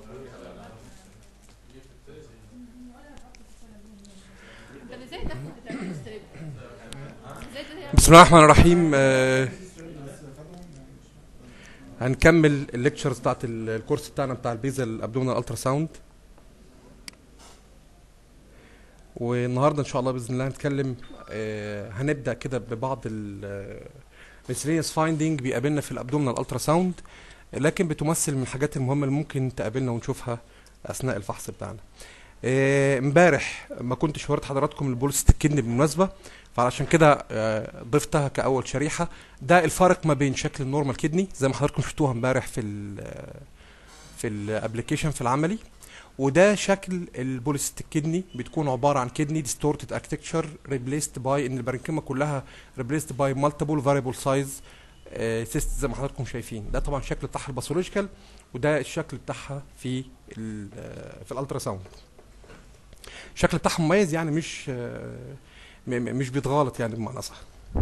طب ازاي ده بتعمل ستريب ازاي ده بسم الله الرحمن الرحيم آه، هنكمل الليكتشرز بتاعت ال- الكورس بتاعنا بتاع البيزل ابدومينال الترا ساوند والنهارده ان شاء الله باذن الله هنتكلم آه، هنبدا كده ببعض الميسلينيوس فايندينج بيقابلنا في الابدومينال الترا ساوند لكن بتمثل من الحاجات المهمه اللي ممكن تقابلنا ونشوفها اثناء الفحص بتاعنا آه، امبارح ما كنتش وريت حضراتكم البولس الكدني بالمناسبه فعلشان كده آه، ضفتها كاول شريحه ده الفرق ما بين شكل النورمال كدني زي ما حضراتكم شفتوها امبارح في ال في الابلكيشن في العملي وده شكل البوليستيك كدني بتكون عباره عن كدني ديستورتد اركتكتشر ريبليست باي ان البرنكيما كلها ريبليست باي مالتيبل فاريبل سايز سيست زي ما حضراتكم شايفين ده طبعا الشكل بتاعها الباثولوجيكال وده الشكل بتاعها في ال في الالترا ساوند الشكل بتاعها مميز يعني مش آه، م- م- مش بيتغلط يعني بمعنى صح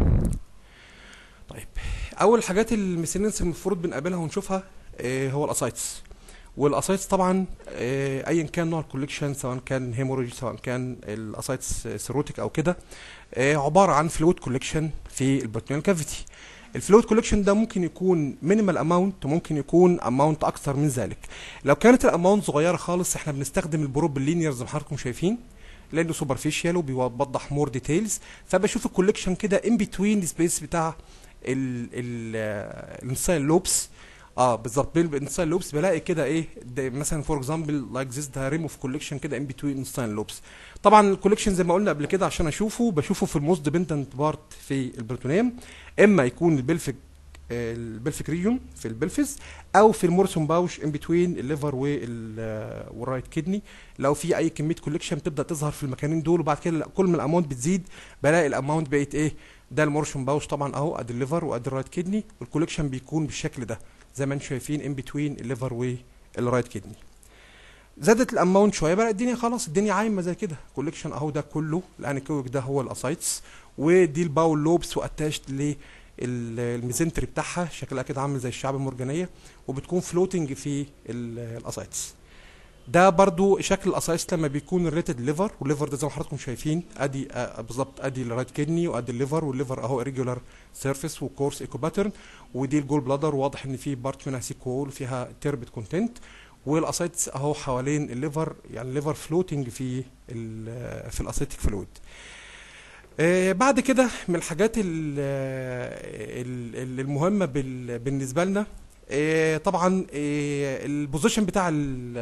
طيب اول حاجات الميسينينس المفروض بنقابلها ونشوفها آه، هو الاسايتس والاسايتس طبعا آه، ايا كان نوع الكوليكشن سواء كان هيموريج سواء كان الاسايتس سيروتيك او كده آه، عباره عن فلويد كوليكشن في البرتونيال كافيتي الفلويد كوليكشن ده ممكن يكون مينيمال اماونت وممكن يكون اماونت اكثر من ذلك لو كانت الاماونت صغيره خالص احنا بنستخدم البروب اللينير زي ما حضراتكم شايفين لانه سوبرفيشال وبيوضح مور ديتيلز فبشوف الكوليكشن كده ان بتوين سبيس بتاع ال ال الانساين لوبس اه بالظبط بين الانساين لوبس بلاقي كده ايه ده مثلا فور اكزامبل لايك ذيس ده ريموف كوليكشن كده ان بتوين انساين لوبس طبعا الكوليكشن زي ما قلنا قبل كده عشان اشوفه بشوفه في الموست ديبندنت بارت في البروتونيوم اما يكون البلفيك البلفيك ريجون في البلفز او في المورسون باوش ان بتوين الليفر والرايت كدني لو في اي كميه كوليكشن بتبدا تظهر في المكانين دول وبعد كده كل ما الاماونت بتزيد بلاقي الاماونت بقت ايه ده المورشن باوش طبعا اهو ادي الليفر وادي الرايت كدني والكوليكشن بيكون بالشكل ده زي ما انتم شايفين ان بتوين الليفر والرايت كدني زادت الاماونت شويه بقى الدنيا خلاص الدنيا عايمه زي كده كوليكشن اهو ده كله الانيكويك ده هو الاسايتس ودي الباول لوبس واتاشت ل الميزنتري بتاعها شكلها كده عامل زي الشعب المرجانيه وبتكون فلوتنج في ال- الاسايتس ده برضو شكل الاسايس لما بيكون الريتد ليفر والليفر ده زي ما حضراتكم شايفين ادي آه، بالظبط ادي الرايت كدني وادي الليفر والليفر اهو ريجولار سيرفيس وكورس ايكو باترن ودي الجول بلادر واضح ان في بارت منها سيكول فيها تربت كونتنت والاسايتس اهو حوالين الليفر يعني الليفر فلوتنج في ال- في الاسيتيك فلويد آه، بعد كده من الحاجات ال- ال- ال- المهمه بال- بالنسبه لنا آه، طبعا آه، البوزيشن بتاع ال-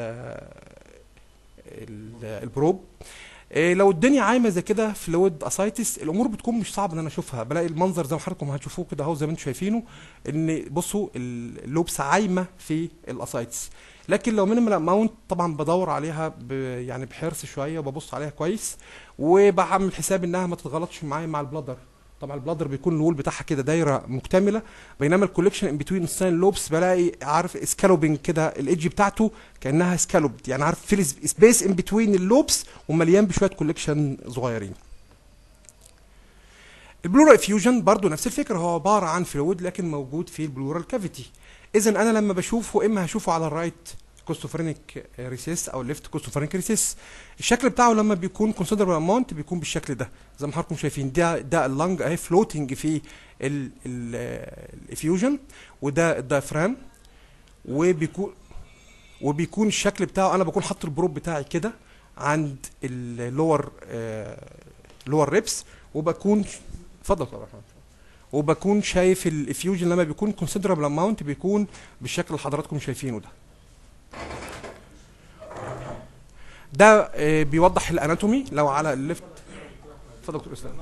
ال- البروب آه، لو الدنيا عايمه زي كده فلويد اسايتس الامور بتكون مش صعب ان انا اشوفها بلاقي المنظر زي ما حضراتكم هتشوفوه كده اهو زي ما انتم شايفينه ان بصوا اللوبس عايمه في الاسايتس لكن لو مينيمال اماونت طبعا بدور عليها ب يعني بحرص شويه وببص عليها كويس وبعمل حساب انها ما تتغلطش معايا مع البلادر طبعا البلادر بيكون الوول بتاعها كده دايره مكتمله بينما الكوليكشن ان بتوين الساين لوبس بلاقي عارف سكالوبنج كده الايدج بتاعته كانها سكالوبد يعني عارف في سبيس ان بتوين اللوبس ومليان بشويه كوليكشن صغيرين البلورال افيوجن برضو نفس الفكره هو عباره عن فلويد لكن موجود في البلورال كافيتي اذا انا لما بشوفه اما هشوفه على الرايت كوستوفرينيك ريسيس او الليفت كوستوفرينيك ريسيس الشكل بتاعه لما بيكون كونسيدربل اماونت بيكون بالشكل ده زي ما حضراتكم شايفين ده ده اللنج اهي فلوتنج في الافيوجن وده الدايفرام وبيكون وبيكون الشكل بتاعه انا بكون حاطط البروب بتاعي كده عند اللور لور ريبس وبكون اتفضل طبعا وبكون شايف الافيوجن لما بيكون كونسيدربل اماونت بيكون بالشكل اللي حضراتكم شايفينه ده ده آه، بيوضح الاناتومي لو على الليفت اتفضل دكتور اسلام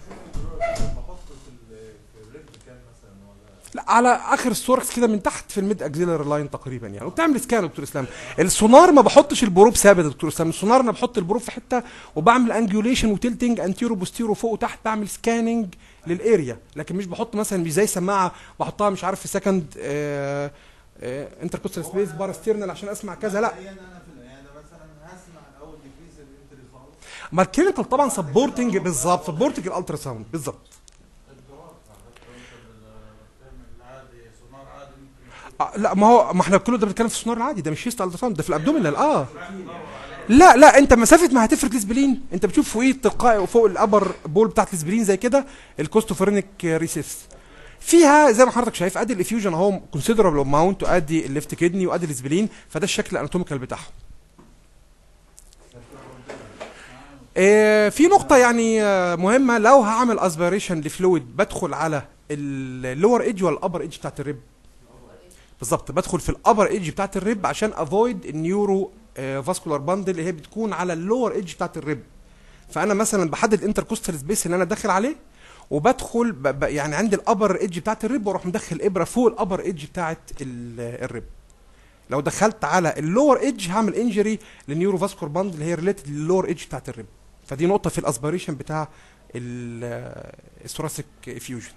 لا على اخر السوركس كده من تحت في الميد اكزيلر لاين تقريبا يعني وبتعمل سكان يا دكتور اسلام السونار ما بحطش البروب ثابت يا دكتور اسلام السونار انا بحط البروب في حته وبعمل انجوليشن وتلتنج انتيرو بوستيرو فوق وتحت بعمل سكاننج للاريا لكن مش بحط مثلا مش زي سماعه بحطها مش عارف في سكند آه آه انتركوستال سبيس باراستيرنال عشان اسمع كذا لا يعني انا في يعني مثلا هسمع الاول ديكريز الانتري خالص ما الكلينيكال طبعا سبورتنج بالظبط سبورتنج الالترا ساوند بالظبط آه لا ما هو ما احنا كله ده بنتكلم في السونار العادي ده مش هيست التراساوند ده في الابدومينال اه لا لا انت مسافه ما هتفرد الاسبلين انت بتشوف فوقيه تلقائي وفوق الابر بول بتاعت الاسبلين زي كده الكوستوفرينيك ريسيس فيها زي ما حضرتك شايف ادي الافيوجن اهو كونسيدرابل اماونت وادي الليفت كدني وادي الاسبلين فده الشكل الاناتوميكال بتاعهم آه، في نقطة يعني آه، مهمة لو هعمل اسبيريشن لفلويد بدخل على اللور ايدج ولا الابر ايدج بتاعت الريب بالظبط بدخل في الابر ايدج بتاعت الريب عشان افويد النيورو فاسكولار باندل اللي هي بتكون على اللور ايدج بتاعت الريب فانا مثلا بحدد الانتركوستال سبيس اللي انا داخل عليه وبدخل ب ب يعني عند الابر ايدج بتاعت الريب واروح مدخل ابره فوق الابر ايدج بتاعت ال- الريب لو دخلت على اللور ايدج هعمل انجري للنيورو فاسكولار باندل اللي هي ريليتد للور ايدج بتاعت الريب فدي نقطه في الاسبيريشن بتاع الثوراسيك افيوجن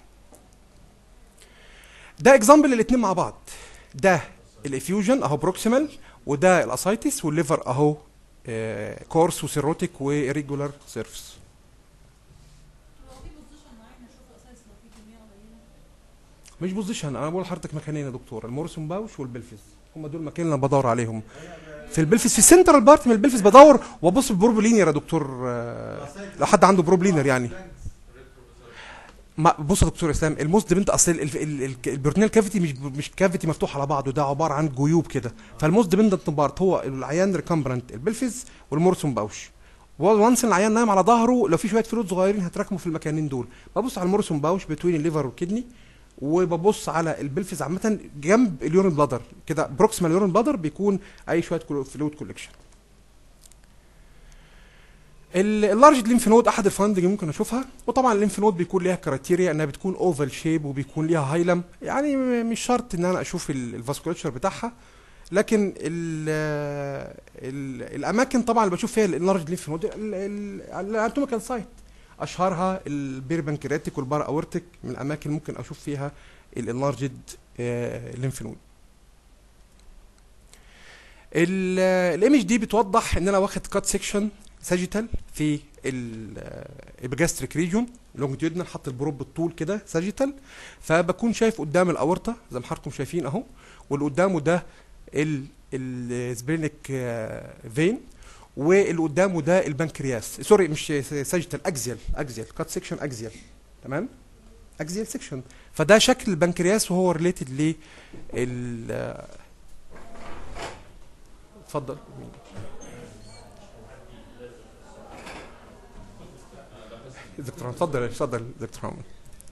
ده اكزامبل الاثنين مع بعض ده الافيوجن اهو بروكسيمال وده الاسايتس والليفر اهو آه، كورس وسيروتيك وريجولار سيرفس هو في بوزيشن معين اشوفه اساس لو في كميه قليله مش بوزيشن انا بقول لحضرتك مكانين يا دكتور المورسون باوش والبلفس هم دول المكان اللي انا بدور عليهم في البلفس في السنترال بارت من البلفس بدور وابص البروبلينير يا دكتور آه، لو حد عنده بروبلينير يعني ما بص يا دكتور اسلام الموست بنت اصل ال- ال- ال- البرتونيال كافيتي مش مش كافيتي مفتوح على بعضه ده عباره عن جيوب كده فالموست بنت بارت هو العيان ريكمبرنت البلفس والمورسون باوش وانس العيان نايم على ظهره لو في شويه فلويد صغيرين هتراكموا في المكانين دول ببص على المورسون باوش بتوين الليفر والكدني وببص على البلفز عامه جنب اليورين بلادر كده بروكسيمال اليورين بلادر بيكون اي شويه فلويد كولكشن اللارج ليمف نود احد الفاندنج ممكن اشوفها وطبعا الليمف نود بيكون ليها كرايتيريا انها بتكون اوفال شيب وبيكون ليها هايلم يعني م- مش شرط ان انا اشوف الفاسكولاتشر بتاعها لكن ال ال الاماكن طبعا اللي بشوف فيها اللارج ليمف نود الاناتوميكال سايت اشهرها البير بانكرياتيك والبارا اورتيك من الاماكن ممكن اشوف فيها اللارجد ليمف نود الايمج دي بتوضح ان انا واخد كات سيكشن ساجيتال في الابجاستريك ريجون لونجيتيودنال حط البروب بالطول كده ساجيتال فبكون شايف قدام الاورطه زي ما حضراتكم شايفين اهو واللي قدامه ده السبرينيك فين واللي قدامه ده البنكرياس سوري مش ساجيتال اكزيال اكزيال كات سيكشن اكزيال تمام اكزيال سيكشن فده شكل البنكرياس وهو ريليتد ل ال اتفضل دكتور محمد، اتفضل اتفضل دكتور محمد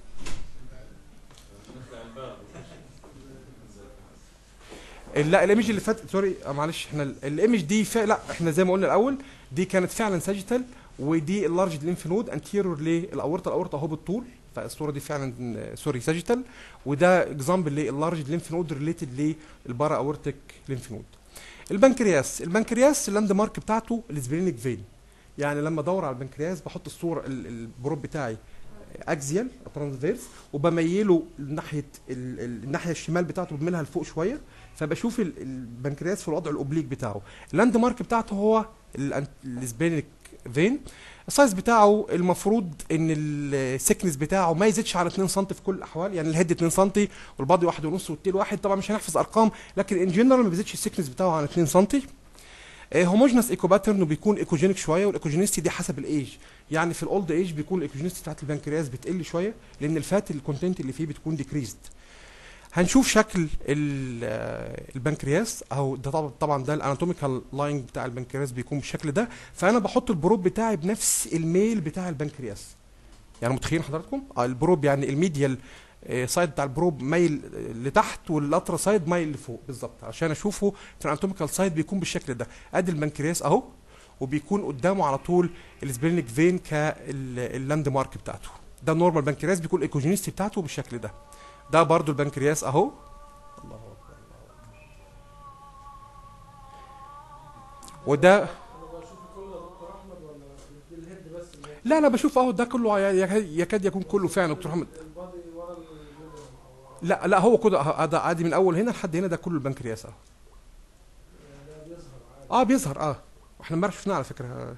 لا الايمج اللي فات سوري آه، معلش احنا ال- الايمج دي فا... لا احنا زي ما قلنا الاول دي كانت فعلا ساجيتال ودي اللارج ليمف نود انتيرور للاورطه الاورطه اهو بالطول فالصوره دي فعلا آه، سوري ساجيتال وده اكزامبل للارج ليمف نود ريليتد للبارا اورتيك ليمف نود البنكرياس البنكرياس اللاند مارك بتاعته السبرينيك فين يعني لما ادور على البنكرياس بحط الصوره ال- البروب بتاعي اكزيال ترانسفيرس وبميله ناحيه ال- ال- الناحيه الشمال بتاعته بميلها لفوق شويه فبشوف ال- البنكرياس في الوضع الاوبليك بتاعه اللاند مارك بتاعته هو السبينيك فين السايز بتاعه المفروض ان السكنس بتاعه ما يزيدش على 2 سم في كل الاحوال يعني الهيد 2 سم والبادي واحد ونص والتيل واحد طبعا مش هنحفظ ارقام لكن ان جنرال ما بيزيدش السكنس بتاعه على 2 سم هوموجنس ايكو باترن وبيكون ايكوجينيك شويه والايكوجينيستي دي حسب الايج يعني في الاولد ايج بيكون الايكوجينيستي بتاعت البنكرياس بتقل شويه لان الفات الكونتنت اللي فيه بتكون ديكريزد هنشوف شكل ال- آه، البنكرياس اهو ده طبعا طبعا ده الاناتوميكال لاين بتاع البنكرياس بيكون بالشكل ده فانا بحط البروب بتاعي بنفس الميل بتاع البنكرياس يعني متخيلين حضراتكم اه البروب يعني الميديال آه، سايد بتاع البروب مايل آه، لتحت واللاترا سايد مايل لفوق بالظبط عشان اشوفه في الاناتوميكال سايد بيكون بالشكل ده ادي البنكرياس اهو وبيكون قدامه على طول السبرينيك فين كاللاند مارك بتاعته ده النورمال بنكرياس بيكون الايكوجينيستي بتاعته بالشكل ده ده برضو البنكرياس اهو الله اكبر وده انا بشوف كله يا دكتور احمد ولا دي الهيد بس اللي هي لا انا بشوف اهو ده كله يكاد- يكاد يكون كله فعلا دكتور محمد البادي ورا الميدل او لا لا هو كده أهو، ده عادي من اول هنا لحد هنا ده كله البنكرياس اهو ده بيظهر عادي اه بيظهر اه واحنا امبارح شفناه على فكره آه.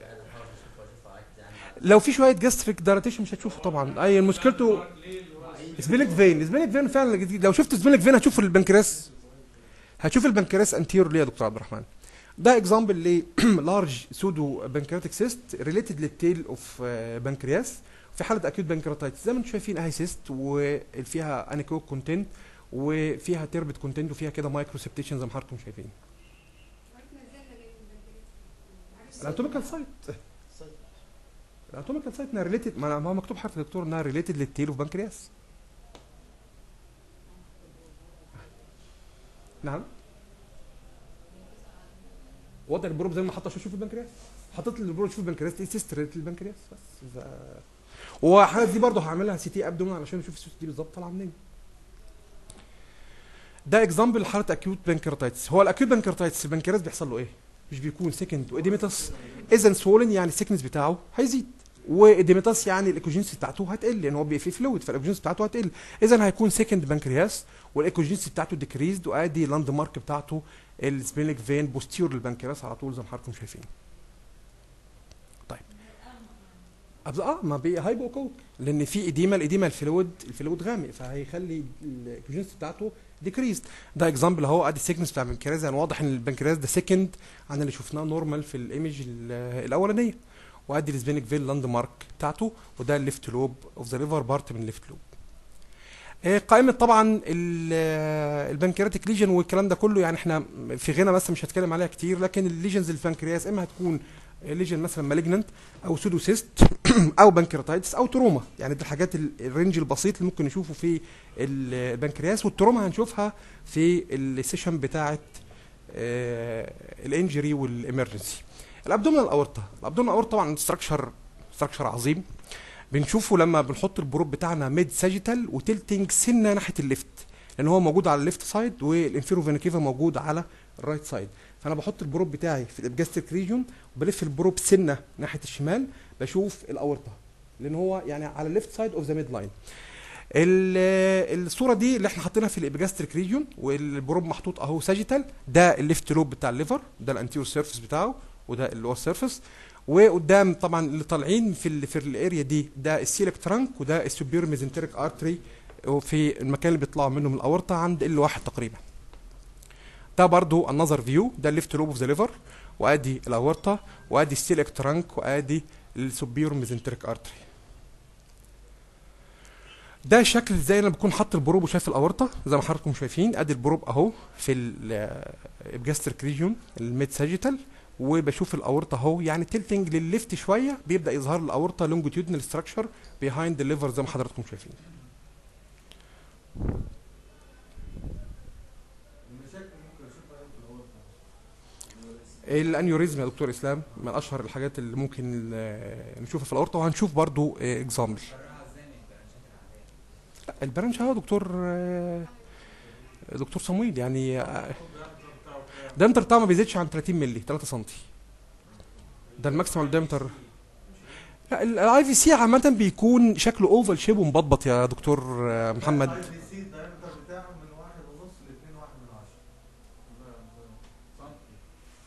لو في شويه جاستريك دايلاتيشن مش هتشوفه طبعا اي مشكلته سبيلك فين سبيلك فين فعلا جديد. لو شفت سبيلك فين هتشوف البنكرياس هتشوف البنكرياس انتيرور ليه يا دكتور عبد الرحمن ده اكزامبل ل لارج سودو بنكرياتيك سيست ريليتد للتيل اوف بنكرياس في حاله اكيوت بنكرياتايتس زي ما انتم شايفين اهي سيست وفيها انيكوك كونتنت وفيها تيربت كونتنت وفيها كده مايكرو سبتيشن زي ما حضراتكم شايفين الاناتوميكال سايت الاناتوميكال سايت انها ريليتد ما ما هو مكتوب حرف يا دكتور انها ريليتد للتيل اوف بنكرياس نعم وضع البروب زي ما حطه عشان اشوف البنكرياس حطيت لي البروب اشوف البنكرياس دي سيست ريليتد للبنكرياس بس ف... والحالات دي برضه هعملها سي تي ابدومين علشان اشوف السيست دي بالظبط طالعه منين ده اكزامبل حاله اكيوت بنكرتايتس هو الاكيوت بنكرتايتس البنكرياس بيحصل له ايه مش بيكون سكند واديميتاس اذا سولن يعني السكنس بتاعه هيزيد واديميتاس يعني الايكوجينسي بتاعته هتقل لان هو بيبقى فيه فلويد فالايكوجينسي بتاعته هتقل اذا هيكون سكند بنكرياس والايكوجينسي بتاعته ديكريزد وادي لاند مارك بتاعته السبينيك فين بوستيور للبنكرياس على طول زي ما حضراتكم شايفين طيب أبز- اه ما بي هايبو كوك لان في اديما الاديما الفلويد الفلويد غامق فهيخلي الايكوجينسي بتاعته ديكريزد ده اكزامبل اهو ادي السيكنس بتاع البنكرياس يعني واضح ان البنكرياس ده سكند عن اللي شفناه نورمال في الايمج ال- الاولانيه وادي السبينيك فين لاند مارك بتاعته وده الليفت لوب اوف ذا ليفر بارت من الليفت لوب آه، قائمة طبعا ال- آه، البنكرياتيك ليجن والكلام ده كله يعني احنا في غنى بس مش هتكلم عليها كتير لكن الليجنز البنكرياس اما هتكون ليجن مثلا مالجننت او سودوسيست او بنكرياتايتس او تروما يعني دي الحاجات ال- الرينج البسيط اللي ممكن نشوفه في ال- البنكرياس والتروما هنشوفها في السيشن بتاعه الانجري والامرجنسي الابدومينال اورتا الابدومينال اورتا طبعا ستراكشر ستراكشر عظيم بنشوفه لما بنحط البروب بتاعنا ميد ساجيتال وتلتنج سنه ناحيه الليفت لان هو موجود على الليفت سايد والانفيرو فينيكيفا موجود على الرايت سايد فانا بحط البروب بتاعي في الابجاستريك ريجون وبلف البروب سنه ناحيه الشمال بشوف الاورطه لان هو يعني على الليفت سايد اوف ذا ميد لاين الصوره دي اللي احنا حاطينها في الابجاستريك ريجون والبروب محطوط اهو ساجيتال ده الليفت لوب بتاع الليفر ده الانتيور سيرفيس بتاعه وده اللور سيرفيس وقدام طبعا اللي طالعين في ال في الاريا دي ده السيلك ترانك وده السوبير ميزنتريك ارتري وفي المكان اللي بيطلعوا منه من الاورطه عند ال واحد تقريبا ده برضو النظر فيو ده الليفت لوب اوف ذا ليفر وادي الاورطه وادي السيلك ترانك وادي السوبير ميزنتريك ارتري ده شكل ازاي انا بكون حاطط البروب وشايف الاورطه زي ما حضراتكم شايفين ادي البروب اهو في الابجاستريك ريجون الميد ساجيتال وبشوف الاورطه اهو يعني تلتنج للليفت شويه بيبدا يظهر الاورطه لونجيتيودنال ستراكشر بيهايند الليفر زي ما حضراتكم شايفين المشاكل ممكن اشوفها ايه في الاورطه الانيوريزم يا دكتور اسلام من اشهر الحاجات اللي ممكن آه، نشوفها في الاورطه وهنشوف برضو اكزامبل لا البرانش اهو دكتور آه، دكتور صمويل يعني آه، الدايمتر بتاعه ما بيزيدش عن 30 مللي 3 سم ده الماكسيمال دايمتر لا الاي في سي عامه بيكون شكله اوفال شيب ومبطبط يا دكتور آه، محمد الاي بي سي الدايمتر بتاعه من واحد ونص ل 2 واحد من عشرة سنتي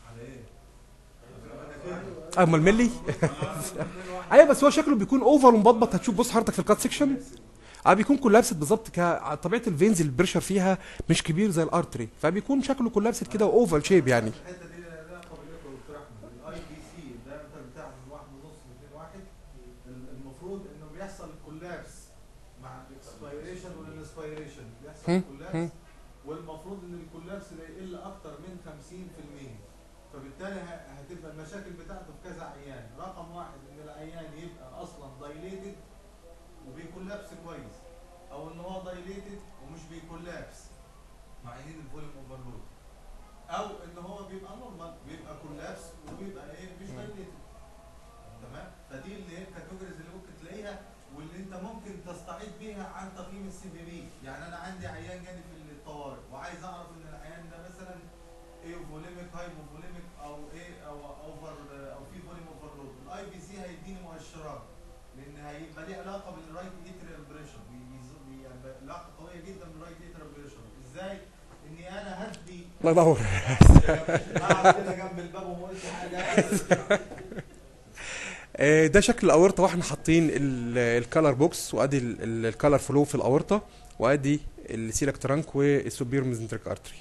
على ايه؟ اما الملي ايوه بس هو شكله بيكون اوفر ومبطبط هتشوف بص حضرتك في الكات سيكشن اه بيكون كولابسد بالظبط ك- طبيعه الفينز البريشر فيها مش كبير زي الارتري فبيكون شكله كولابسد كده واوفال شيب يعني الحته دي لها علاقه باللي دكتور احمد الاي بي سي الدايمتر بتاعه من واحد ونص ل 2 واحد ال- المفروض انه بيحصل كولابس مع الاكسبيريشن والانسبيريشن هم، بيحصل هم. كولابس والمفروض ان الكولابس ده يقل اكتر من 50% فبالتالي ه- هتبقى المشاكل بتاعته في كذا عيان رقم واحد ان العيان يبقى اصلا دايليتد وبيكولابس كويس او ان هو دايليتد ومش بيكولابس مع عينين الفوليوم اوفرلود او ان هو بيبقى نورمال بيبقى كولابس وبيبقى ايه مش دايليتد تمام فدي اللي هي الكاتيجوريز اللي ممكن تلاقيها واللي انت ممكن تستعيد بيها عن تقييم السي في بي يعني انا عندي عيان جاني في الطوارئ وعايز اعرف ان العيان ده مثلا ايه فوليميك هايبوفوليميك او ايه او اوفر او في فوليوم اوفرلود الاي بي سي هيديني مؤشرات لان هيبقى ليه علاقه بالرايت اتريال بريشر يعني علاقه قويه جدا بالرايت اتريال بريشر ازاي اني انا هدي الله ينور اقعد كده جنب الباب وما قلتش حاجه آه، ده شكل الاورطه واحنا حاطين الكالر بوكس وادي الكالر فلو في الاورطه وادي السيلك ترانك والسوبير ميزنتريك ارتري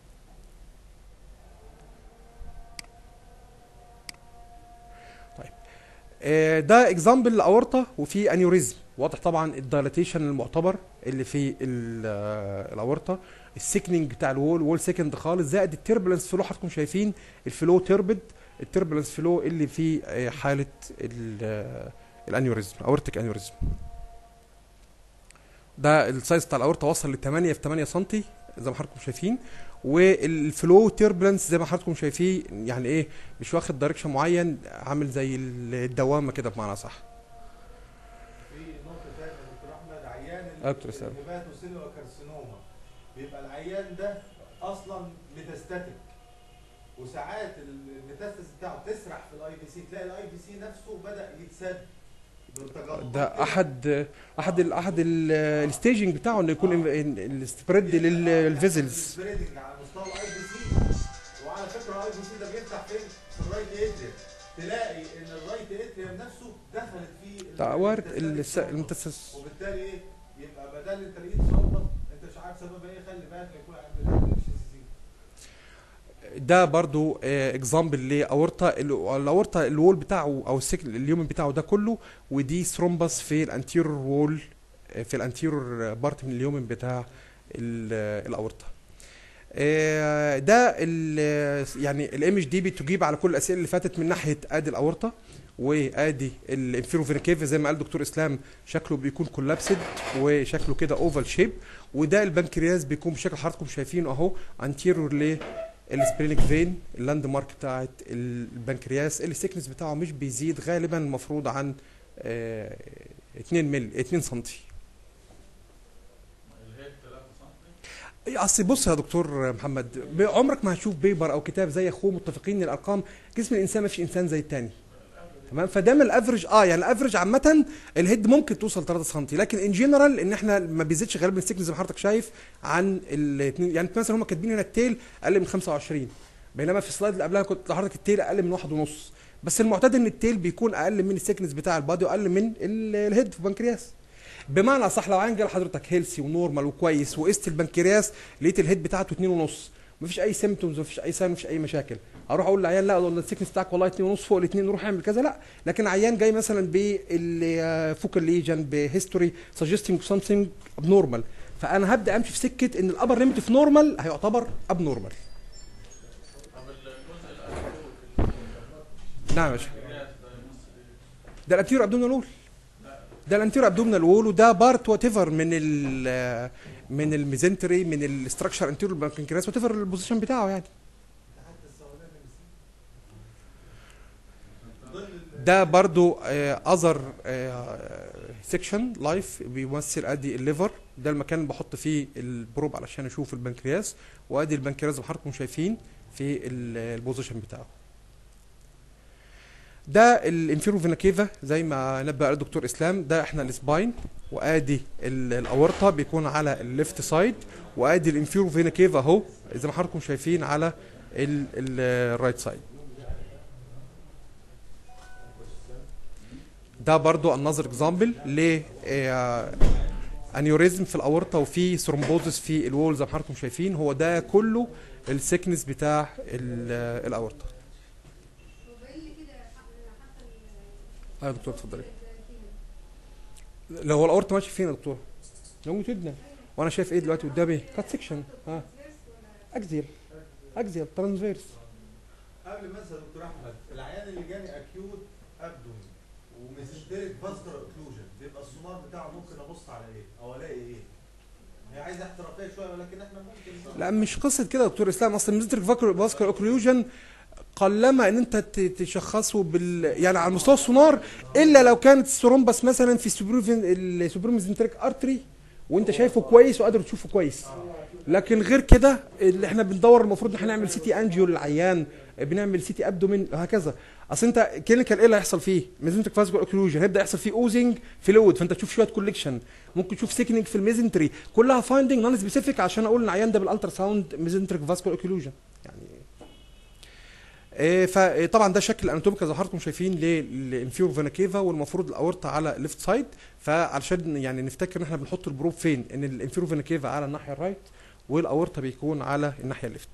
طيب آه، ده اكزامبل الاورطه وفي انيوريزم واضح طبعا الدايلاتيشن المعتبر اللي في ال- آه، الاورطه السيكنينج بتاع الوول وول سيكند خالص زائد التربلنس فلو حضراتكم شايفين الفلو تربد التربلنس فلو اللي في آه، حاله ال- آه، الانيوريزم اورتيك انيوريزم ده السايز بتاع الاورطه وصل ل 8 في 8 سم زي ما حضراتكم شايفين والفلو تيربلنس زي ما حضراتكم شايفين يعني ايه مش واخد دايركشن معين عامل زي الدوامه كده بمعنى صح في نقطة تانية يا دكتور أحمد عيان آه، دكتور سامي. الهيباتوسيلولا كارسينوما بيبقى العيان ده أصلا ميتاستاتيك وساعات الميتاستاس بتاعه تسرح في الاي بي سي تلاقي الاي بي سي نفسه بدأ يتسد بالتجلط ده احد احد ال احد ال- الستيجنج بتاعه انه يكون السبريد للفيزلز سبريدنج على مستوى الاي بي سي وعلى فكره الاي بي سي ده بيفتح فين؟ في الرايت اتريم تلاقي ان الرايت اتريم نفسه دخلت فيه ده وارد الميتاستاتيك الس- المتسس وبالتالي ايه يبقى بدل انت لقيت صوبه انت مش عارف سببها ايه خلي بالك يكون عند الاتش سي سي ده برضو اكزامبل لاورطه الاورطه الوول بتاعه او السكن اليومن بتاعه ده كله ودي ثرومبس في الانتيرور وول في الانتيرور بارت من اليومن بتاع ال- الاورطه آه، ده ال- يعني الايمج دي بتجيب على كل الاسئله اللي فاتت من ناحيه ادي الاورطه وادي الانفيرو فينيكيفا زي ما قال دكتور اسلام شكله بيكون كولابسد وشكله كده اوفال شيب وده البنكرياس بيكون بشكل حضراتكم شايفينه اهو انتيرور ل السبرينج فين اللاند مارك بتاعت البنكرياس السيكنس بتاعه مش بيزيد غالبا المفروض عن آه 2 مل 2 سم الهيد 3 سم اصل بص يا دكتور محمد ب- عمرك ما هتشوف بيبر او كتاب زي اخوه متفقين ان الارقام جسم الانسان ما فيش انسان زي التاني تمام فدايما الافرج اه يعني الافرج عامه الهيد ممكن توصل 3 سم لكن ان جنرال ان احنا ما بيزيدش غالبا السكن زي ما حضرتك شايف عن الاثنين يعني مثلا هم كاتبين هنا التيل اقل من 25 بينما في السلايد اللي قبلها كنت حضرتك التيل اقل من واحد ونص بس المعتاد ان التيل بيكون اقل من السكنس بتاع البادي واقل من ال- الهيد في البنكرياس بمعنى صح لو عين جال حضرتك هيلسي ونورمال وكويس وقست البنكرياس لقيت الهيد بتاعته 2 ونص مفيش اي سيمتومز مفيش اي ساين مفيش اي مشاكل اروح اقول للعيان لا ده السيكنس بتاعك والله 2 ونص فوق الاثنين نروح اعمل كذا لا لكن عيان جاي مثلا بالفوكال ليجن بهيستوري سجستنج سمثينج ابنورمال فانا هبدا امشي في سكه ان الابر ليميت في نورمال هيعتبر ابنورمال طب الجزء الأخير نعم يا باشا الكرياس ده يمثل ايه؟ ده الانتيرو ابدومينال وول ده الانتيرو ابدومينال وول وده بارت وات ايفر من ال من الميزنتري من الاستراكشر انتيرو البنكرياس وات ايفر البوزيشن بتاعه يعني حتى السوداء ضمن ده برضو اذر سيكشن لايف بيمثل ادي الليفر ده المكان اللي بحط فيه البروب علشان اشوف البنكرياس وادي البنكرياس زي ما حضراتكم شايفين في ال- البوزيشن بتاعه ده الانفيرو فينا كيفا زي ما نبأ قال الدكتور اسلام ده احنا السباين وادي ال- الاورطه بيكون على الليفت سايد وادي الانفيرو فينا كيفا اهو زي ما حضراتكم شايفين على الرايت سايد ده برضو النظر اكزامبل ل انيوريزم في الاورطه وفي ثرومبوزس في الوول زي ما حضراتكم شايفين هو ده كله السكنس بتاع ال- الاورطه ايوه يا دكتور اتفضلي لو هو الاورطه ماشي فين يا دكتور لونجيتودنال وانا شايف ايه دلوقتي قدامي كات سيكشن ها اكزيال اكزيال ترانسفيرس قبل ما انسى يا دكتور احمد العيان اللي جاني اكيوت ابدومين وميزنتريك فاسكولار اوكلوجن بيبقى السونار بتاعه ممكن ابص على ايه او الاقي ايه هي عايزه احترافيه شويه ولكن احنا ممكن لا مش قصه كده يا دكتور اسلام اصل الميزنتريك فاسكولار اوكلوجن قلما ان انت ت- تشخصه بال يعني على مستوى السونار الا لو كانت الثرومبس مثلا في السوبرميزنتريك ارتري وانت شايفه كويس وقادر تشوفه كويس لكن غير كده اللي احنا بندور المفروض ان احنا نعمل سي تي انجيو للعيان بنعمل سي تي ابدومين وهكذا اصل انت كلينيكال ايه اللي هيحصل فيه ميزنتريك فاسكولار اوكلوجن هيبدا يحصل فيه اوزنج فلويد فانت تشوف شويه كوليكشن ممكن تشوف سيكنينج في الميزنتري كلها فايندنج نون سبيسيفيك عشان اقول ان العيان ده بالالترا ساوند ميزنتريك فاسكولار اوكلوجن يعني آه، فطبعا ده شكل اناتوميكال زي ما حضراتكم شايفين للانفيرو فينا كيفا والمفروض الاورطه على ليفت سايد فعلشان يعني نفتكر ان احنا بنحط البروب فين ان الانفيرو فينا كيفا على الناحيه الرايت والاورطه بيكون على الناحيه الليفت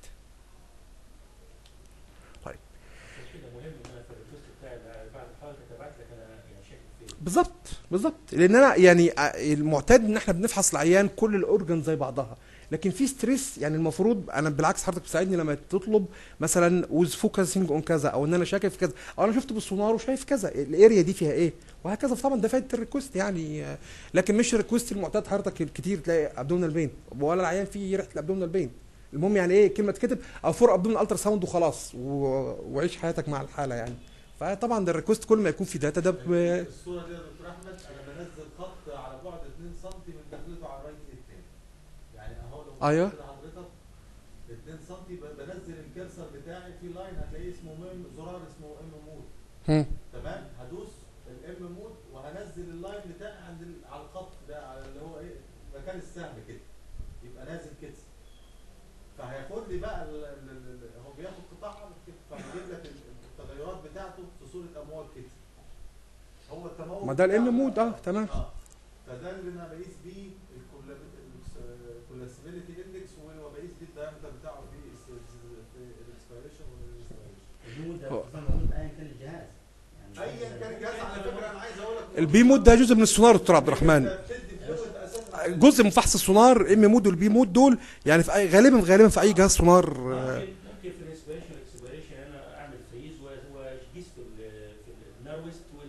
كده مهم ان انا في الريكوست بتاعي بعد حضرتك ابعت لك انا يعني شاكك فين بالظبط بالظبط لان انا يعني ع- المعتاد ان احنا بنفحص العيان كل الاورجن زي بعضها لكن في ستريس يعني المفروض انا بالعكس حضرتك بتساعدني لما تطلب مثلا وز فوكسنج اون كذا او ان انا شاكك في كذا او انا شفت بالسونار وشايف كذا الاريا دي فيها ايه وهكذا طبعا ده فايده الريكوست يعني آه، لكن مش الريكوست المعتاد حضرتك الكتير تلاقي ابدومينال بين ولا العيان فيه ريحه الابدومينال بين المهم يعني ايه كلمه تكتب او فور ابدومينال الترا ساوند وخلاص و- وعيش حياتك مع الحاله يعني فطبعا ده الريكوست كل ما يكون في داتا ده ب- الصوره دي يا دكتور احمد انا بنزل خط على بعد 2 سم من دخلته على الرايت ايد التاني يعني اهو لو أيوه. بصيت لحضرتك 2 سم ب- بنزل الكرسر بتاعي في لاين هتلاقيه اسمه ميم زرار اسمه ام مود هم. تمام هدوس الام مود وهنزل اللاين بتاعي عند ال- على الخط ده على اللي هو ايه مكان السهم كده يبقى نازل كده فهياخد لي بقى ال- ال- ال- هو بياخد قطاع كده فهيجيب لك ال- التغيرات بتاعته في صوره امواج كده هو التموج ما ده الام بتاعه مود اه تمام اه فده اللي انا بقيس بيه الكولاسيبيليتي اندكس وبقيس بيه الدايمتر بتاعه في الانسبيريشن والانسبيريشن النمود ده هو- اصلا موجود ايا كان الجهاز يعني ايا كان الجهاز على فكره انا عايز اقول لك البي مود ده جزء من السونار يا دكتور عبد الرحمن بتدي فلويد اساسا جزء من فحص السونار ام مود والبي مود دول يعني في أي غالبا غالبا في اي جهاز سونار آه، ممكن ممكن في الانسبيريشن والاكسبيريشن انا اعمل فريز واقيس في ال في الناروست وال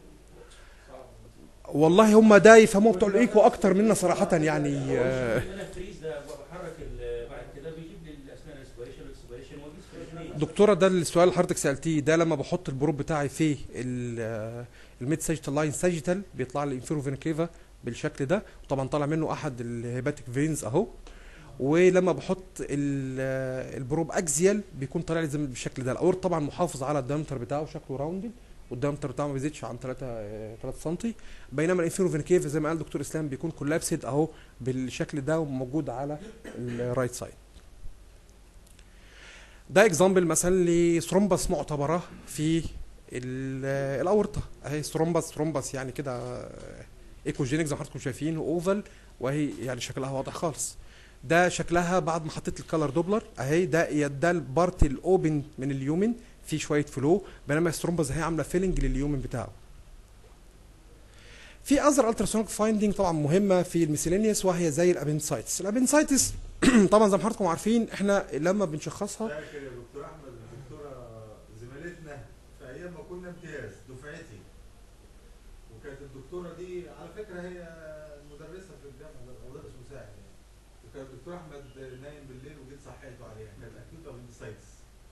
صعب والله هم ده يفهموه بتوع الايكو اكتر منا صراحه يعني آه، انا فريز ده بحرك ال- بعد كده بيجيب لي اثناء الانسبيريشن والاكسبيريشن واقيس في الاثنين دكتوره ده السؤال اللي حضرتك سالتيه ده لما بحط البروب بتاعي في الميد ساجيتال لاين ساجيتال بيطلع لي انفيرو فينا كيفا بالشكل ده وطبعا طالع منه احد الهيباتيك فينز اهو ولما بحط ال- البروب اكزيال بيكون طالع لي زي ما- بالشكل ده الاور طبعا محافظ على الدايمتر بتاعه شكله راوندد والدايمتر بتاعه ما بيزيدش عن 3 3 سم بينما الانفيرو فينا كيفا زي ما قال دكتور اسلام بيكون كولابسد اهو بالشكل ده وموجود على الرايت سايد ده اكزامبل مثلا لثرومبس معتبره في ال- الاورطه اهي ثرومبس ثرومبس يعني كده ايكوجينيك زي ما حضراتكم شايفين اوفال وهي يعني شكلها واضح خالص ده شكلها بعد ما حطيت الكالر دوبلر اهي ده ده البارت الاوبن من اليومن في شويه فلو بينما الثرومبس اهي عامله فيلنج لليومن بتاعه في اذر التراسونيك فايندنج طبعا مهمه في الميسيلينيوس وهي زي الابنسايتس الابنسايتس طبعا زي ما حضراتكم عارفين احنا لما بنشخصها فاكر يا دكتور احمد الدكتوره زميلتنا في ايام ما كنا امتياز دفعتي وكانت الدكتوره دي على فكره هي مدرسه في الجامعه مدرس مساعد يعني وكان الدكتور احمد نايم بالليل وجيت صحيته عليها كانت اكيوت ابندسايتس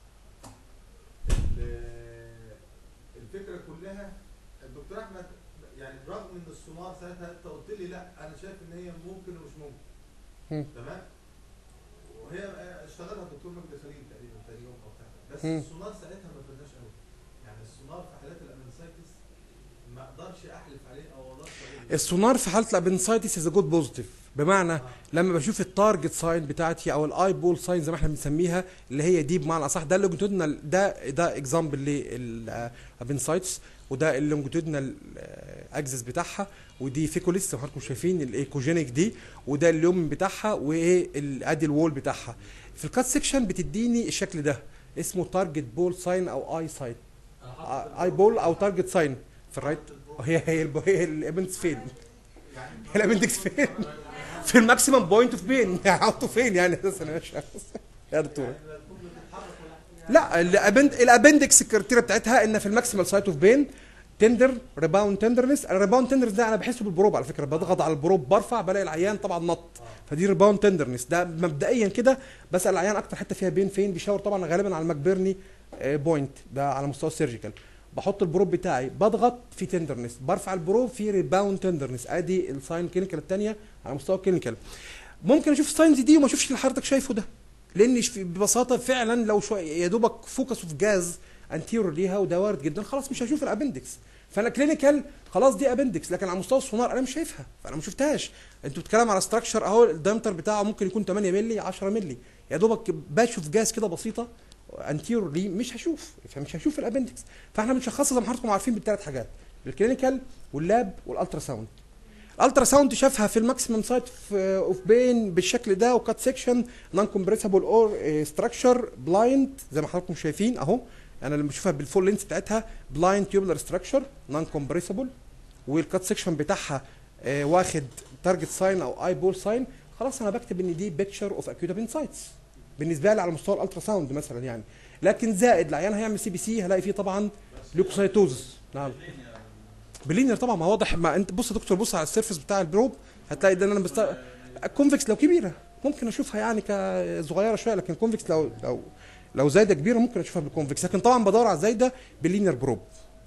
الفكره كلها الدكتور احمد يعني برغم ان السونار ساعتها انت قلت لي لا انا شايف ان هي ممكن ومش ممكن مم. تمام وهي اشتغلها الدكتور مجدي خليل تقريبا تاني يوم او بتاع بس مم. السونار ساعتها ما فدناش قوي يعني السونار في حالات الامنسايتس ما اقدرش احلف عليه او اقدرش اقول السونار في حاله الابنسايتس از جود بوزيتيف بمعنى لما بشوف التارجت ساين بتاعتي او الاي بول ساين زي ما احنا بنسميها اللي هي دي بمعنى اصح ده اللونجيتودنال ده ده اكزامبل للابنسايتس وده اللونجيتودنال اكسس بتاعها ودي فيكوليس زي ما حضراتكم شايفين الايكوجينيك دي وده اليوم بتاعها وايه ال- ادي الوول بتاعها في الكات سيكشن بتديني الشكل ده اسمه تارجت بول ساين او اي ساين اي بول او تارجت ساين في الرايت هي هي الب- هي الابنس فين؟ الابندكس فين؟ في الماكسيمم بوينت اوف بين حاطه فين يعني اساسا يا باشا يا دكتور لا الابند الابندكس الكريتيريا بتاعتها ان في الماكسيمال سايت اوف بين تندر ريباوند تندرنس الريباوند تندرنس ده انا بحسه بالبروب على فكره بضغط على البروب برفع بلاقي العيان طبعا نط فدي ريباوند تندرنس ده مبدئيا كده بسال العيان اكتر حته فيها بين فين بيشاور طبعا غالبا على الماكبيرني بوينت ده على مستوى السيرجيكال بحط البروب بتاعي بضغط في تندرنس برفع البروب في ريباوند تندرنس ادي الساين كلينيكال الثانيه على مستوى الكلينيكال ممكن اشوف الساينز دي وما اشوفش اللي حضرتك شايفه ده لان ش- ببساطه فعلا لو شويه يا دوبك فوكس في جاز انتيرور ليها وده وارد جدا خلاص مش هشوف الابندكس فانا كلينيكال خلاص دي ابندكس لكن على مستوى السونار انا مش شايفها فانا ما شفتهاش انتوا بتتكلم على ستراكشر اهو الدايمتر بتاعه ممكن يكون 8 مللي 10 مللي يا دوبك بشوف جاز كده بسيطه انتيرور ليه مش هشوف فمش هشوف الابندكس فاحنا بنشخصها زي ما حضراتكم عارفين بالثلاث حاجات الكلينيكال واللاب والالترا ساوند الالترا ساوند شافها في الماكسيمم سايت اوف بين بالشكل ده وكات سيكشن نون كومبريسبل اور ستراكشر بلايند زي ما حضراتكم شايفين اهو انا لما بشوفها بالفول لينس بتاعتها بلايند تيوبلر ستراكشر نون كومبريسبل والكات سيكشن بتاعها آه، واخد تارجت ساين او اي بول ساين خلاص انا بكتب ان دي بيكتشر اوف اكيوت انسايتس بالنسبه لي على مستوى الالترا ساوند مثلا يعني لكن زائد العيان هيعمل سي بي سي هلاقي فيه طبعا ليوكوسايتوز نعم بلينير طبعا ما واضح ما انت بص يا دكتور بص على السيرفس بتاع البروب هتلاقي ده ان انا بست الكونفكس لو كبيره ممكن اشوفها يعني كصغيره شويه لكن الكونفكس لو لو لو زايده كبيره ممكن اشوفها بالكونفكس لكن طبعا بدور على الزايده باللينير بروب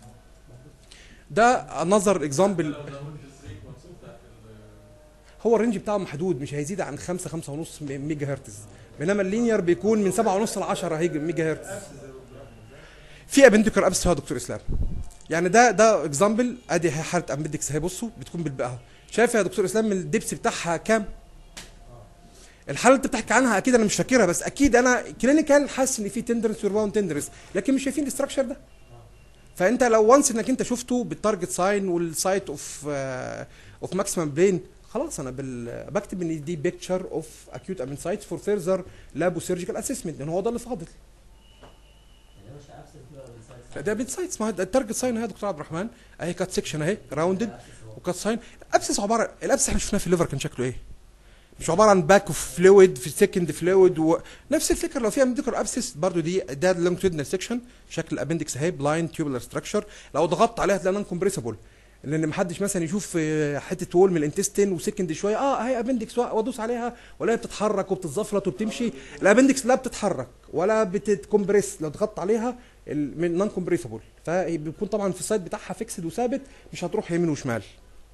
ده نظر اكزامبل لو زودت الفريكونسي بتاعت ال- هو الرينج بتاعه محدود مش هيزيد عن 5 5 ونص ميجا هرتز بينما اللينير بيكون من 7 ونص ل 10 هيجي ميجا هرتز في ابندكر ابس يا دكتور اسلام يعني ده ده اكزامبل ادي حاله ابندكس اهي بصوا بتكون بالبقى شايف يا دكتور اسلام الدبس بتاعها كام الحاله اللي انت بتحكي عنها اكيد انا مش فاكرها بس اكيد انا كلينيكال حاسس ان في تندرنس ورباوند تندرنس لكن مش شايفين الاستراكشر ده فانت لو وانس انك انت شفته بالتارجت ساين والسايت اوف اوف ماكسيمم برين خلاص انا بال... بكتب ان دي بيكتشر اوف اكيوت ابنسايتس فور فيرذر لابو سيرجيكال اسسمنت لان هو ده اللي فاضل يعني مش ابسس بقى ولا insights. لا ده بنسايتس ما هو التارجت ساين اهي يا دكتور عبد الرحمن اهي كات سيكشن اهي راوندد abscess هو. وكات ساين الابسس عباره الابسس احنا شفناه في الليفر كان شكله ايه؟ مش عباره عن باك اوف فلويد في سكند فلويد ونفس الفكره لو فيها ميديكال ابسس برضو دي ده لونجتودنال سيكشن شكل الابندكس اهي بلايند تيوبولار ستراكشر لو ضغطت عليها هتلاقيها نون كومبريسبل لان ما حدش مثلا يشوف آه، حته وول من الانتستين وسكند شويه اه هي ابندكس وادوس عليها ولا هي بتتحرك وبتتزفلط وبتمشي الابندكس لا بتتحرك ولا بتتكمبريس لو ضغطت عليها ال- من نون كومبريسبل فبيكون طبعا في السايد بتاعها فيكسد وثابت مش هتروح يمين وشمال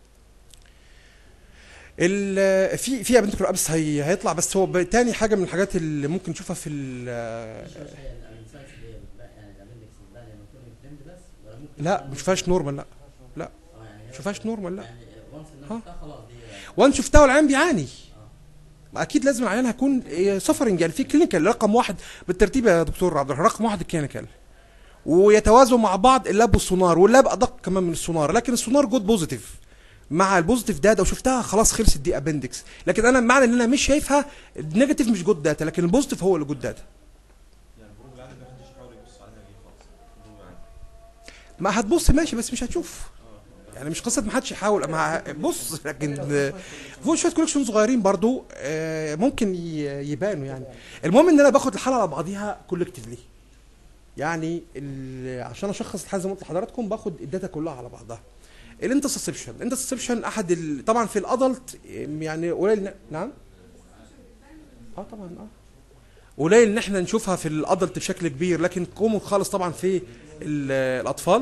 ال- في في ابنتكر ابس هي هيطلع بس هو ب- تاني حاجه من الحاجات اللي ممكن نشوفها في ال- مش مش هي الانسايتس اللي هي بتبقى يعني الابندكس بتبقى لما يكون الفريند بس ولا ممكن لا يكون مش فيهاش نورمال لا اه يعني هي- مش فيهاش نورمال لا يعني وانس ها. الناس بتاعها خلاص دي وان شفتها والعيان بيعاني اه ما اكيد لازم العيان هيكون سفرنج يعني في كلينيكال رقم واحد بالترتيب يا دكتور عبد الرحمن رقم واحد الكلينيكال ويتوازوا مع بعض اللاب والسونار واللاب ادق كمان من السونار لكن السونار جود بوزيتيف مع البوزيتيف داتا وشفتها خلاص خلصت دي ابندكس لكن انا معنى ان انا مش شايفها النيجاتيف مش جود داتا لكن البوزيتيف هو اللي جود داتا يعني البروب اللي عندك ما حدش يحاول يبص عليها ليه خالص البروب عندك ما هتبص ماشي بس مش هتشوف يعني مش قصه ما حدش يحاول مع بص لكن آه، في شويه كولكشن صغيرين برضو آه، ممكن ي- يبانوا يعني المهم ان انا باخد الحاله على بعضيها كولكتيفلي يعني ال- عشان اشخص الحاله زي ما قلت لحضراتكم باخد الداتا كلها على بعضها الانترسبشن الانترسبشن احد ال... طبعا في الادلت يعني قليل ن- نعم اه طبعا اه قليل ان احنا نشوفها في الادلت بشكل كبير لكن كومون خالص طبعا في ال- الاطفال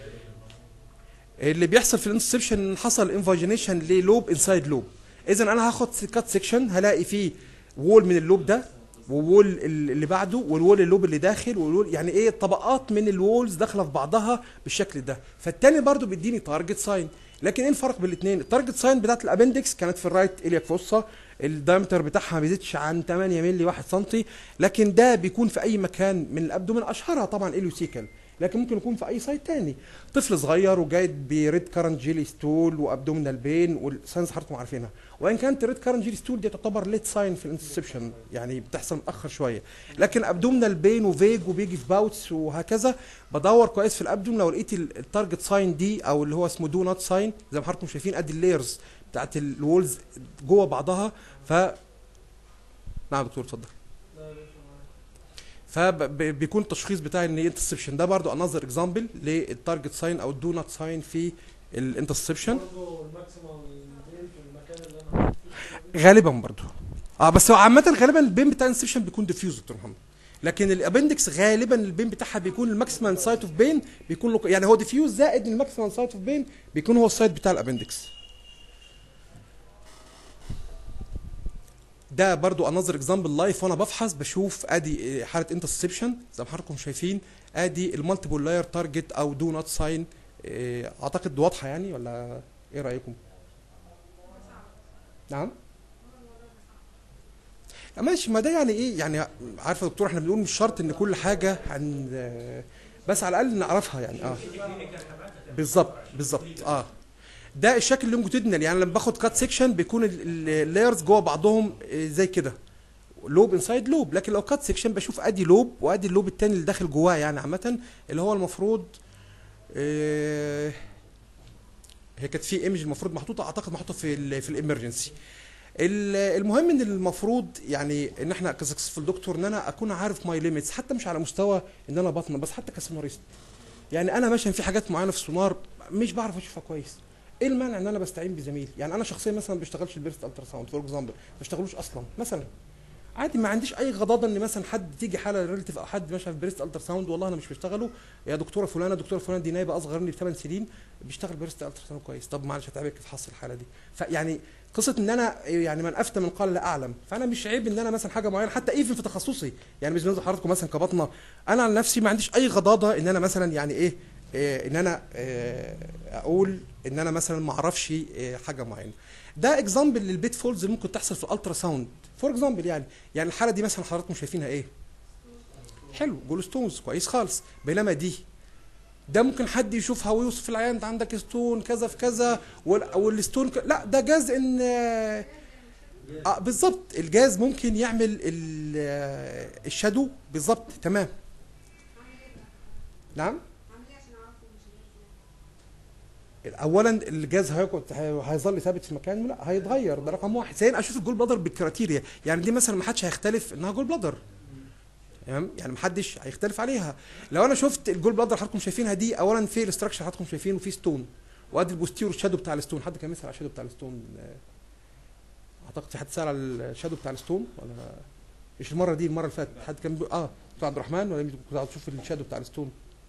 اللي بيحصل في الانترسبشن ان حصل انفاجينيشن للوب انسايد لوب اذا انا هاخد كات سيكشن هلاقي فيه وول من اللوب ده ووول ال- اللي بعده والوول اللوب اللي داخل والوول يعني ايه طبقات من الوولز داخله في بعضها بالشكل ده فالتاني برضو بيديني تارجت ساين لكن ايه الفرق بين الاثنين التارجت ساين بتاعت الابندكس كانت في الرايت الياك فوسا الدايمتر بتاعها ما بيزيدش عن 8 مللي 1 سم لكن ده بيكون في اي مكان من الابدومين اشهرها طبعا اليوسيكل لكن ممكن يكون في اي سايت تاني طفل صغير وجايد بريد كارنت جيلي ستول وابدومينال بين والساينس حضراتكم عارفينها وان كانت ريد كارنت جيلي ستول دي تعتبر ليت ساين في الانترسبشن يعني بتحصل متاخر شويه لكن ابدومينال بين وفيج وبيجي في باوتس وهكذا بدور كويس في الابدوم لو لقيت ال- التارجت ساين دي او اللي هو اسمه دو نوت ساين زي ما حضراتكم شايفين ادي اللايرز بتاعت الوولز جوه بعضها ف نعم دكتور اتفضل لا يا باشا معاك. فبيكون التشخيص بتاعي ان انترسبشن ده برضو انذر اكزامبل للتارجت ساين او الدو نوت ساين في الانترسبشن برضه الماكسيمال بين في المكان اللي انا قاعد فيه غالبا برضو اه بس هو عامه غالبا البين بتاع الانسبشن بيكون ديفيوز دكتور محمد لكن الابندكس غالبا البين بتاعها بيكون الماكسيمال سايت اوف بين بيكون لوك... يعني هو ديفيوز زائد الماكسيمال سايت اوف بين بيكون هو السايت بتاع الابندكس ده برضو انظر اكزامبل لايف وانا بفحص بشوف ادي حاله انترسبشن زي ما حضراتكم شايفين ادي المالتيبل لاير تارجت او دو نوت ساين اعتقد واضحه يعني ولا ايه رايكم نعم ماشي ما ده يعني ايه يعني عارفه يا دكتور احنا بنقول مش شرط ان كل حاجه عن بس على الاقل نعرفها يعني اه بالظبط بالظبط اه ده الشكل اللونجيتودينال يعني لما باخد كات سيكشن بيكون اللايرز جوه بعضهم آه، زي كده لوب انسايد لوب لكن لو كات سيكشن بشوف ادي لوب وادي اللوب التاني اللي داخل جواه يعني عامه اللي هو المفروض آه، هي كانت في ايمج المفروض محطوطه اعتقد محطوطه في ال في الامرجنسي المهم ان المفروض يعني ان احنا كسكسفول دكتور ان انا اكون عارف ماي ليميتس حتى مش على مستوى ان انا بطنه بس حتى كسوناريست يعني انا مثلا في حاجات معينه في السونار مش بعرف اشوفها كويس ايه المانع ان انا بستعين بزميل يعني انا شخصيا مثلا ما بشتغلش البيرست الترا ساوند فور اكزامبل ما بشتغلوش اصلا مثلا عادي ما عنديش اي غضاضه ان مثلا حد تيجي حاله ريليتيف او حد ماشي في بريست التر ساوند والله انا مش بشتغله يا دكتوره فلانه دكتوره فلانه دي نايبه اصغر مني بثمان سنين بيشتغل بريست التر ساوند كويس طب معلش هتعبك تفحص الحاله دي فيعني قصه ان انا يعني من افتى من قال لا اعلم فانا مش عيب ان انا مثلا حاجه معينه حتى ايفن في تخصصي يعني مش بنزل حضراتكم مثلا كبطنه انا على نفسي ما عنديش اي غضاضه ان انا مثلا يعني ايه إيه ان انا إيه اقول ان انا مثلا ما اعرفش إيه حاجه معينه ده اكزامبل للبيت فولز اللي ممكن تحصل في الالترا ساوند فور اكزامبل يعني يعني الحاله دي مثلا حضراتكم شايفينها ايه حلو جول ستونز كويس خالص بينما دي ده ممكن حد يشوفها ويوصف العيان انت عندك ستون كذا في كذا وال- والستون ك... لا ده جاز ان اه آه، بالظبط الجاز ممكن يعمل ال- آه، الشادو بالظبط تمام نعم اولا الجهاز هيقعد هي- هيظل ثابت في مكانه لا هيتغير ده رقم واحد ثانيا اشوف الجول بلادر بالكريتيريا يعني دي مثلا ما حدش هيختلف انها جول بلادر تمام يعني ما حدش هيختلف عليها لو انا شفت الجول بلادر حضراتكم شايفينها دي اولا في الاستراكشر حضراتكم شايفينه في ستون وادي البوستيرو الشادو بتاع الستون حد كان بيسال على الشادو بتاع الستون آه، اعتقد في حد سال على الشادو بتاع الستون ولا مش المره دي المره اللي فاتت حد كان بيقول اه بتاع عبد الرحمن ولا مين كنت تشوف الشادو بتاع الستون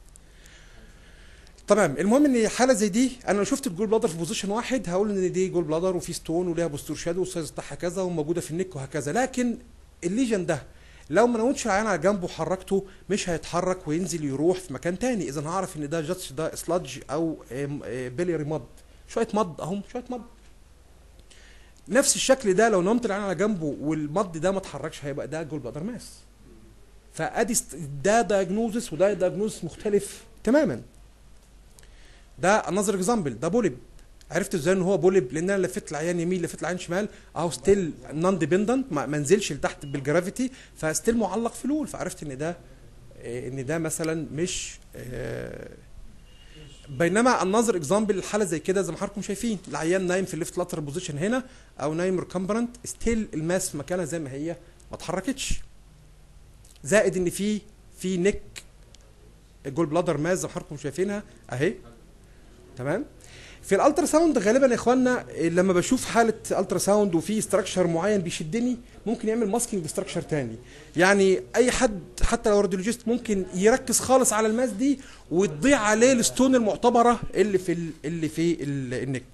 تمام المهم ان حاله زي دي انا لو شفت الجول بلادر في بوزيشن واحد هقول ان دي جول بلادر وفي ستون وليها بوستور شادو والسايز بتاعها كذا وموجوده في النك وهكذا لكن الليجن ده لو ما نوتش العيان على جنبه وحركته مش هيتحرك وينزل يروح في مكان تاني اذا هعرف ان ده جاتش ده سلادج او بيليري مض شويه مض اهم شويه مض نفس الشكل ده لو نمت العيان على جنبه والمض ده ما اتحركش هيبقى ده جول بلادر ماس فادي است- ده دايجنوزس وده دايجنوزس مختلف تماما ده انذر اكزامبل ده بوليب عرفت ازاي ان هو بوليب لان انا لفيت العيان يمين لفيت العيان شمال اهو ستيل نون ديبندنت ما ما نزلش لتحت بالجرافيتي فستيل معلق في لول فعرفت ان ده آه، ان ده مثلا مش آه، بينما النظر اكزامبل الحاله زي كده زي ما حضراتكم شايفين العيان نايم في الليفت لاترال بوزيشن هنا او نايم ريكمبرنت ستيل الماس في مكانها زي ما هي ما اتحركتش زائد ان في في نيك الجول بلادر ماس زي ما حضراتكم شايفينها اهي تمام في الالترا ساوند غالبا يا اخوانا لما بشوف حاله الترا ساوند وفي ستراكشر معين بيشدني ممكن يعمل ماسكينج ستراكشر تاني يعني اي حد حتى لو راديولوجيست ممكن يركز خالص على الماس دي وتضيع عليه الستون المعتبره اللي في ال- اللي في ال- النك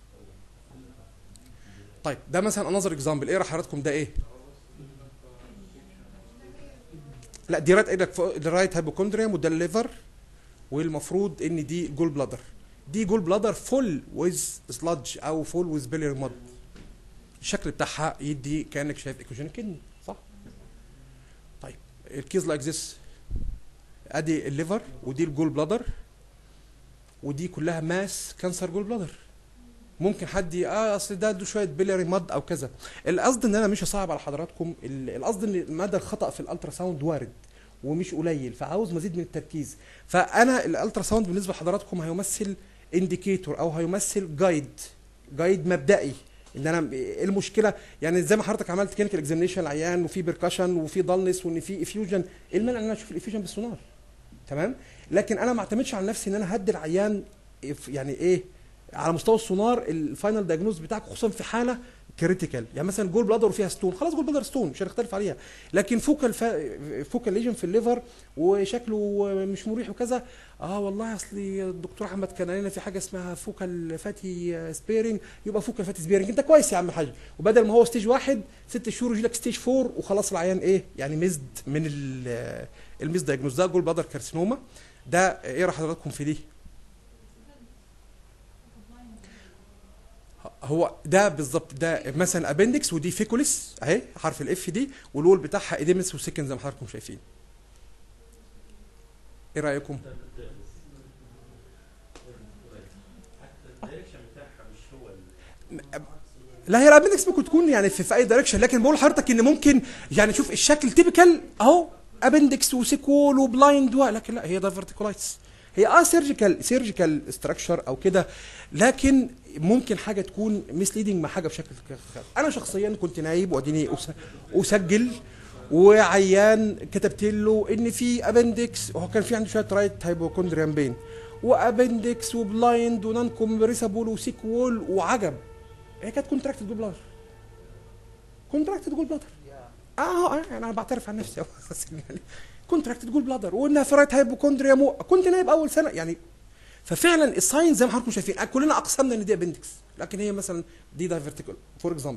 طيب ده مثلا انظر اكزامبل ايه رأي حضراتكم ده ايه لا دي رايت ايدك فوق ده رايت هايبوكوندريوم وده الليفر والمفروض ان دي جول بلادر دي جول بلادر فول ويز سلادج او فول ويز بيلير مود الشكل بتاعها يدي كانك شايف ايكوجينيك كدني صح طيب الكيز لايك ذس ادي الليفر ودي الجول بلادر ودي كلها ماس كانسر جول بلادر ممكن حد ي- اه اصل ده عنده شويه بيليري ماد او كذا القصد ان انا مش هصعب على حضراتكم ال- القصد ان مدى الخطا في الالترا ساوند وارد ومش قليل فعاوز مزيد من التركيز فانا الالترا ساوند بالنسبه لحضراتكم هيمثل انديكيتور او هيمثل جايد جايد مبدئي ان انا ايه المشكله يعني زي ما حضرتك عملت كلينيكال اكزامينيشن العيان وفي بركشن وفي ضلنس وان في افيوجن ايه المانع ان انا اشوف الافيوجن بالسونار تمام لكن انا ما اعتمدش على نفسي ان انا هدي العيان إف- يعني ايه على مستوى السونار الفاينل دايجنوز بتاعك خصوصا في حاله كريتيكال يعني مثلا جول بلادر وفيها ستون خلاص جول بلادر ستون مش هنختلف عليها لكن فوكال فا... فوكال ليجن في الليفر وشكله مش مريح وكذا اه والله اصل الدكتور احمد كان قال لنا في حاجه اسمها فوكال فاتي سبيرنج يبقى فوكال فاتي سبيرنج انت كويس يا عم حاج وبدل ما هو ستيج واحد ست شهور يجي لك ستيج فور وخلاص العيان ايه يعني مزد من ال- الميز دايجنوز ده جول بلادر كارسينوما ده ايه راح حضراتكم في دي هو ده بالظبط ده مثلا ابندكس ودي فيكوليس اهي حرف الاف دي والول بتاعها ايديمس وسكن زي ما حضراتكم شايفين ايه رايكم حتى الدايركشن بتاعها مش هو ال- لا هي الابندكس ممكن تكون يعني في, في اي دايركشن لكن بقول لحضرتك ان ممكن يعني شوف الشكل تيبيكال اهو ابندكس وسيكول وبلايند و- لكن لا هي دايفرتيكولايتس هي اه سيرجيكال سيرجيكال ستراكشر او كده لكن ممكن حاجه تكون مسليدنج مع حاجه بشكل خ- انا شخصيا كنت نايب واديني أس- اسجل وعيان كتبت له ان في ابندكس وهو كان في عنده شويه رايت هايبوكوندريان بين وابندكس وبلايند ونون كومبريسابل وسيكوول وعجب هي كانت كونتراكتد جول بلادر كونتراكتد جول بلادر اه اه يعني انا بعترف عن نفسي أساساً يعني كونتراكتد جول بلادر وانها في رايت هايبوكوندريا مو كنت نايب اول سنه يعني ففعلا الساينز زي ما حضراتكم شايفين كلنا اقسمنا ان دي ابندكس لكن هي مثلا دي دايفرتيكال فور اكزامبل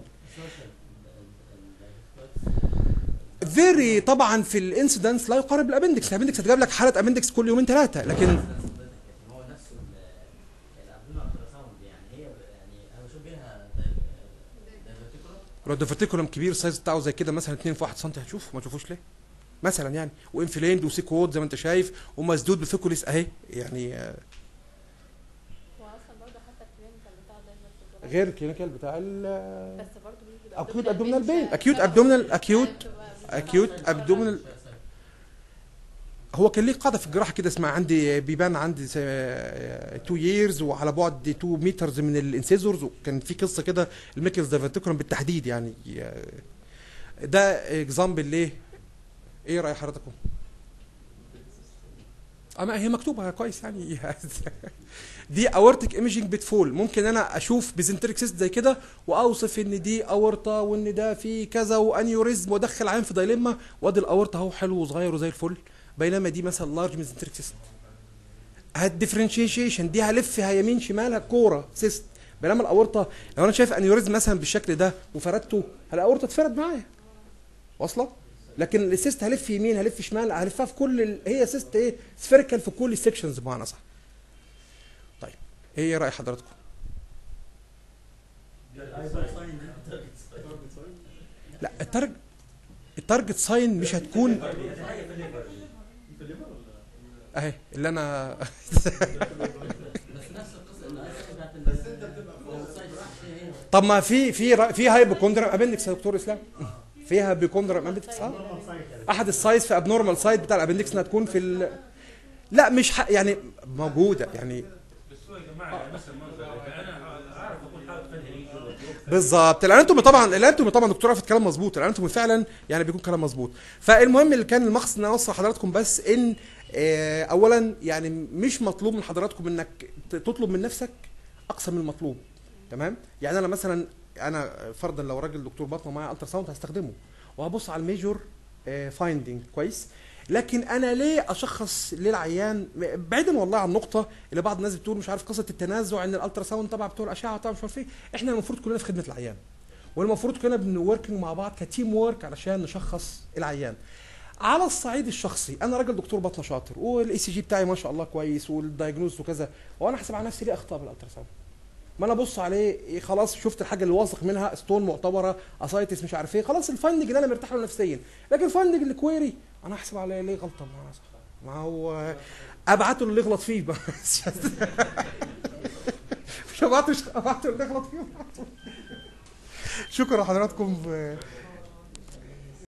فيري طبعا في الانسيدنس لا يقارب الابندكس الابندكس هتجيب لك حاله ابندكس كل يومين ثلاثه لكن هو نفسه الابدومينال التراساوند يعني هي يعني انا بشوف بيها دايفرتيكولار لو ديفرتيكولم كبير السايز بتاعه زي كده مثلا 2 في 1 سم هتشوف ما تشوفوش ليه مثلا يعني وانفليمد وسيكوود زي ما انت شايف ومسدود بفيكوليس اهي يعني آه، واصلا برضه حتى الكلينيكال بتاع الدايفرتيكولار غير الكلينيكال بتاع ال بس برضه بيجي اكيوت ابدومينال بين اكيوت ابدومينال اكيوت اكيوت ابدومينال هو كان ليه قاعده في الجراحه كده اسمها عندي بيبان عندي 2 ييرز وعلى بعد 2 مترز من الانسيزورز وكان في قصه كده الميكلز دايفرتيكولم بالتحديد يعني آه، ده اكزامبل ليه ايه راي حضراتكم؟ اما هي مكتوبه كويس يعني دي اورتيك ايميجنج بتفول ممكن انا اشوف بيزنتريك سيست زي كده واوصف ان دي اورطه وان ده في كذا وانيوريزم وادخل عين في دايليما وادي الاورطه اهو حلو وصغير وزي الفل بينما دي مثلا لارج ميزنتريك سيست هالديفرنشيشن دي هلفها يمين شمال كوره سيست بينما الاورطه لو انا شايف انيوريزم مثلا بالشكل ده وفردته الاورطه اتفرد معايا واصله لكن السيست هلف يمين هلف شمال هلفها في كل ال... هي سيست ايه سفيريكال في كل السكشنز بمعنى صح طيب ايه راي حضراتكم لا التارجت التارجت ساين مش هتكون اهي اللي انا بس نفس القصه الاساسيه بتاعت بس انت بتبقى طب ما في في را- في هايبوكوندرم ابندكس يا دكتور اسلام فيها بيكوندرم ابندكس اه احد السايز في ابنورمال سايد بتاع الابندكس انها تكون في ال... لا مش ح... يعني موجوده يعني بس هو يا جماعه يعني مثلا منظر انا اعرف اكون حاطط فين ريجن بالظبط الاناتومي طبعا الاناتومي طبعا دكتور عرفت كلام مظبوط الاناتومي فعلا يعني بيكون كلام مظبوط فالمهم اللي كان المقصد ان انا اوصل لحضراتكم بس ان آه، اولا يعني مش مطلوب من حضراتكم انك ت- تطلب من نفسك اقصى من المطلوب تمام يعني انا مثلا انا فرضا لو راجل دكتور بطنه معايا الترا ساوند هستخدمه وهبص على الميجور فايندنج كويس لكن انا ليه اشخص للعيان بعيدا والله عن النقطه اللي بعض الناس بتقول مش عارف قصه التنازع ان الالترا ساوند تبع بتوع الاشعه تبع مش عارف ايه احنا المفروض كلنا في خدمه العيان والمفروض كلنا بنوركينج مع بعض كتيم وورك علشان نشخص العيان على الصعيد الشخصي انا راجل دكتور بطنه شاطر والاي سي جي بتاعي ما شاء الله كويس والدايجنوز وكذا وانا احسب على نفسي ليه اخطاء بالالترا ساوند ما انا ابص عليه إيه خلاص شفت الحاجه اللي واثق منها ستون معتبره اسايتس مش عارف ايه خلاص الفايندنج اللي انا مرتاح له نفسيا لكن الفايندنج الكويري انا احسب عليه ليه غلطه ما صح ما هو ابعته اللي يغلط فيه بقى. مش ابعته ابعته اللي يغلط فيه شكرا لحضراتكم